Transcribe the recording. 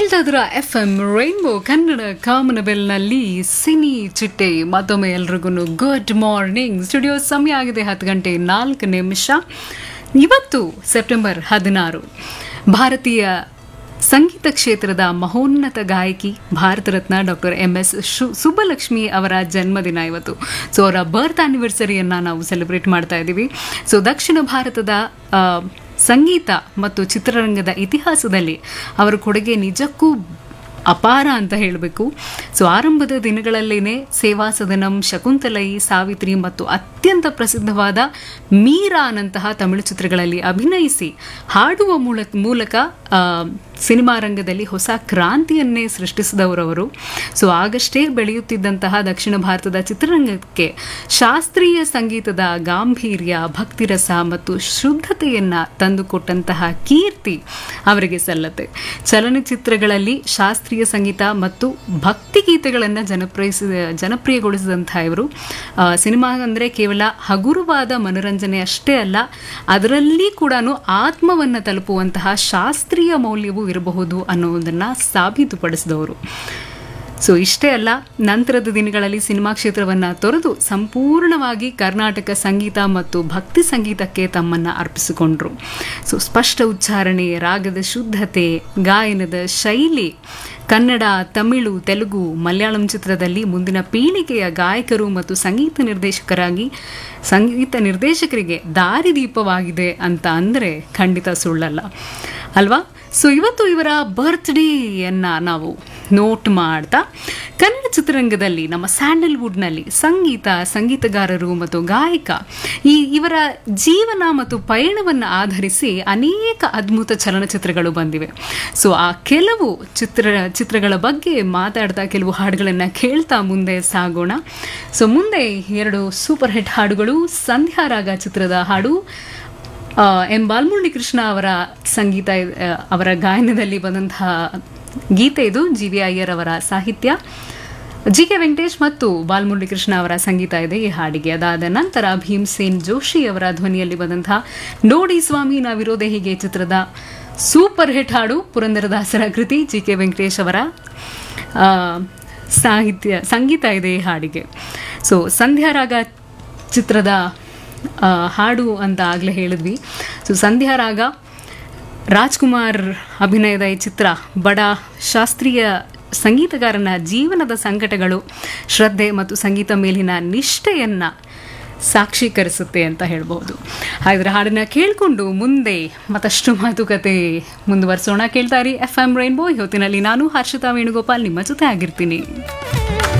ಕೇಳ್ತಾ ಇದ್ರ F M rainbow Kannada ಕಾಮನಬೆಲ್ನಲ್ಲಿ ಸಿನಿ ಚಿಟ್ಟೆ ಮತ್ತೊಮ್ಮೆ ಎಲ್ರಿಗೂ ಗುಡ್ ಮಾರ್ನಿಂಗ್ ಸ್ಟುಡಿಯೋ ಸಮಯ ಆಗಿದೆ ಹತ್ತು ಗಂಟೆ ನಾಲ್ಕು ನಿಮಿಷ ಇವತ್ತು ಸೆಪ್ಟೆಂಬರ್ ಹದಿನಾರು ಭಾರತೀಯ ಸಂಗೀತ ಕ್ಷೇತ್ರದ ಮಹೋನ್ನತ ಗಾಯಕಿ Bharat Ratna doctor M S Subbulakshmi ಅವರ ಜನ್ಮದಿನ ಇವತ್ತು ಸೊ ಅವರ ಬರ್ತ್ ಆನಿವರ್ಸರಿಯನ್ನು ನಾವು ಸೆಲೆಬ್ರೇಟ್ ಮಾಡ್ತಾ ಇದ್ದೀವಿ ಸೊ ದಕ್ಷಿಣ ಭಾರತದ ಆ, ಸಂಗೀತ ಮತ್ತು ಚಿತ್ರರಂಗದ ಇತಿಹಾಸದಲ್ಲಿ ಅವರ ಕೊಡುಗೆ ನಿಜಕ್ಕೂ ಅಪಾರ ಅಂತ ಹೇಳಬೇಕು ಸೊ ಆರಂಭದ ದಿನಗಳಲ್ಲೇನೆ ಸೇವಾ ಸದನಂ ಶಕುಂತಲೈ ಸಾವಿತ್ರಿ ಮತ್ತು ಅತ್ಯಂತ ಪ್ರಸಿದ್ಧವಾದ ಮೀರಾನಂತಹ ತಮಿಳು ಚಿತ್ರಗಳಲ್ಲಿ ಅಭಿನಯಿಸಿ ಹಾಡುವ ಮೂಲಕ ಮೂಲಕ ಆ, ಸಿನಿಮಾ ರಂಗದಲ್ಲಿ ಹೊಸ ಕ್ರಾಂತಿಯನ್ನೇ ಸೃಷ್ಟಿಸಿದವರವರು ಸೊ ಆಗಷ್ಟೇ ಬೆಳೆಯುತ್ತಿದ್ದಂತಹ ದಕ್ಷಿಣ ಭಾರತದ ಚಿತ್ರರಂಗಕ್ಕೆ ಶಾಸ್ತ್ರೀಯ ಸಂಗೀತದ ಗಾಂಭೀರ್ಯ ಭಕ್ತಿರಸ ಮತ್ತು ಶುದ್ಧತೆಯನ್ನ ತಂದುಕೊಟ್ಟಂತಹ ಕೀರ್ತಿ ಅವರಿಗೆ ಸಲ್ಲತ್ತೆ ಚಲನಚಿತ್ರಗಳಲ್ಲಿ ಶಾಸ್ತ್ರೀಯ ಸಂಗೀತ ಮತ್ತು ಭಕ್ತಿ ಗೀತೆಗಳನ್ನು ಜನಪ್ರಿಯಿಸಿದ ಜನಪ್ರಿಯಗೊಳಿಸಿದಂತಹ ಇವರು ಆ, ಸಿನಿಮಾ ಅಂದರೆ ಕೇವಲ ಹಗುರವಾದ ಮನೋರಂಜನೆ ಅಷ್ಟೇ ಅಲ್ಲ ಅದರಲ್ಲಿ ಕೂಡ ಆತ್ಮವನ್ನು ತಲುಪುವಂತಹ ಶಾಸ್ತ್ರೀಯ ಮೌಲ್ಯವೂ ಇರಬಹುದು ಅನ್ನೋದನ್ನು ಸಾಬೀತುಪಡಿಸಿದವರು ಸೊ ಇಷ್ಟೇ ಅಲ್ಲ ನಂತರದ ದಿನಗಳಲ್ಲಿ ಸಿನಿಮಾ ಕ್ಷೇತ್ರವನ್ನು ತೊರೆದು ಸಂಪೂರ್ಣವಾಗಿ ಕರ್ನಾಟಕ ಸಂಗೀತ ಮತ್ತು ಭಕ್ತಿ ಸಂಗೀತಕ್ಕೆ ತಮ್ಮನ್ನು ಅರ್ಪಿಸಿಕೊಂಡ್ರು ಸೊ ಸ್ಪಷ್ಟ ಉಚ್ಚಾರಣೆ ರಾಗದ ಶುದ್ಧತೆ ಗಾಯನದ ಶೈಲಿ ಕನ್ನಡ ತಮಿಳು ತೆಲುಗು ಮಲಯಾಳಂ ಚಿತ್ರದಲ್ಲಿ ಮುಂದಿನ ಪೀಳಿಗೆಯ ಗಾಯಕರು ಮತ್ತು ಸಂಗೀತ ನಿರ್ದೇಶಕರಾಗಿ ಸಂಗೀತ ನಿರ್ದೇಶಕರಿಗೆ ದಾರಿದೀಪವಾಗಿದೆ ಅಂತ ಅಂದರೆ ಖಂಡಿತ ಸುಳ್ಳಲ್ಲ ಅಲ್ವಾ ಸೊ ಇವತ್ತು ಇವರ ಬರ್ತ್ಡೇಯನ್ನು ನಾವು ನೋಟ್ ಮಾಡ್ತಾ ಕನ್ನಡ ಚಿತ್ರರಂಗದಲ್ಲಿ ನಮ್ಮ ಸ್ಯಾಂಡಲ್ವುಡ್ನಲ್ಲಿ ಸಂಗೀತ ಸಂಗೀತಗಾರರು ಮತ್ತು ಗಾಯಕ ಈ ಇವರ ಜೀವನ ಮತ್ತು ಪಯಣವನ್ನು ಆಧರಿಸಿ ಅನೇಕ ಅದ್ಭುತ ಚಲನಚಿತ್ರಗಳು ಬಂದಿವೆ ಸೊ ಆ ಕೆಲವು ಚಿತ್ರ ಚಿತ್ರಗಳ ಬಗ್ಗೆ ಮಾತಾಡ್ತಾ ಕೆಲವು ಹಾಡುಗಳನ್ನು ಕೇಳ್ತಾ ಮುಂದೆ ಸಾಗೋಣ ಸೊ ಮುಂದೆ ಎರಡು ಸೂಪರ್ ಹಿಟ್ ಹಾಡುಗಳು ಸಂಧ್ಯಾ ರಾಗ ಚಿತ್ರದ ಹಾಡು ಆ, ಎಂ ಬಾಲ್ಮುರಳಿ ಕೃಷ್ಣ ಅವರ ಸಂಗೀತ ಆ, ಅವರ ಗಾಯನದಲ್ಲಿ ಬಂದಂತಹ ಗೀತೆ ಇದು ಜಿ ವಿ ಅಯ್ಯರ್ ಅವರ ಸಾಹಿತ್ಯ ಜಿ ಕೆ ವೆಂಕಟೇಶ್ ಮತ್ತು ಬಾಲ್ಮುರಳಿ ಕೃಷ್ಣ ಅವರ ಸಂಗೀತ ಇದೆ ಈ ಹಾಡಿಗೆ ಅದಾದ ನಂತರ ಭೀಮ್ಸೇನ್ ಜೋಶಿ ಅವರ ಧ್ವನಿಯಲ್ಲಿ ಬಂದಂತಹ ನೋಡಿ ಸ್ವಾಮಿ ನಾವಿರೋದೆ ಹೀಗೆ ಚಿತ್ರದ ಸೂಪರ್ ಹಿಟ್ ಹಾಡು ಪುರಂದರದಾಸರ ಕೃತಿ ಜಿ ಕೆ ವೆಂಕಟೇಶ್ ಅವರ ಆ, ಸಾಹಿತ್ಯ ಸಂಗೀತ ಇದೆ ಈ ಹಾಡಿಗೆ ಸೊ ಸಂಧ್ಯಾ ರಾಗ ಚಿತ್ರದ ಆ, ಹಾಡು ಅಂತ ಆಗಲೇ ಹೇಳಿದ್ವಿ ಸೊ ಸಂಧ್ಯಾ ರಾಗ ರಾಜ್ಕುಮಾರ್ ಅಭಿನಯದ ಈ ಚಿತ್ರ ಬಡ ಶಾಸ್ತ್ರೀಯ ಸಂಗೀತಗಾರನ ಜೀವನದ ಸಂಕಟಗಳು ಶ್ರದ್ಧೆ ಮತ್ತು ಸಂಗೀತ ಮೇಲಿನ ನಿಷ್ಠೆಯನ್ನ ಸಾಕ್ಷೀಕರಿಸುತ್ತೆ ಅಂತ ಹೇಳ್ಬೋದು ಹಾಗಾದ್ರೆ ಹಾಡನ್ನ ಕೇಳಿಕೊಂಡು ಮುಂದೆ ಮತ್ತಷ್ಟು ಮಾತುಕತೆ ಮುಂದುವರಿಸೋಣ ಕೇಳ್ತಾರಿ ಎಫ್ ಎಂ ರೈನ್ಬೋ ಇವತ್ತಿನಲ್ಲಿ ನಾನು ಹರ್ಷಿತಾ ವೇಣುಗೋಪಾಲ್ ನಿಮ್ಮ ಜೊತೆ ಆಗಿರ್ತೀನಿ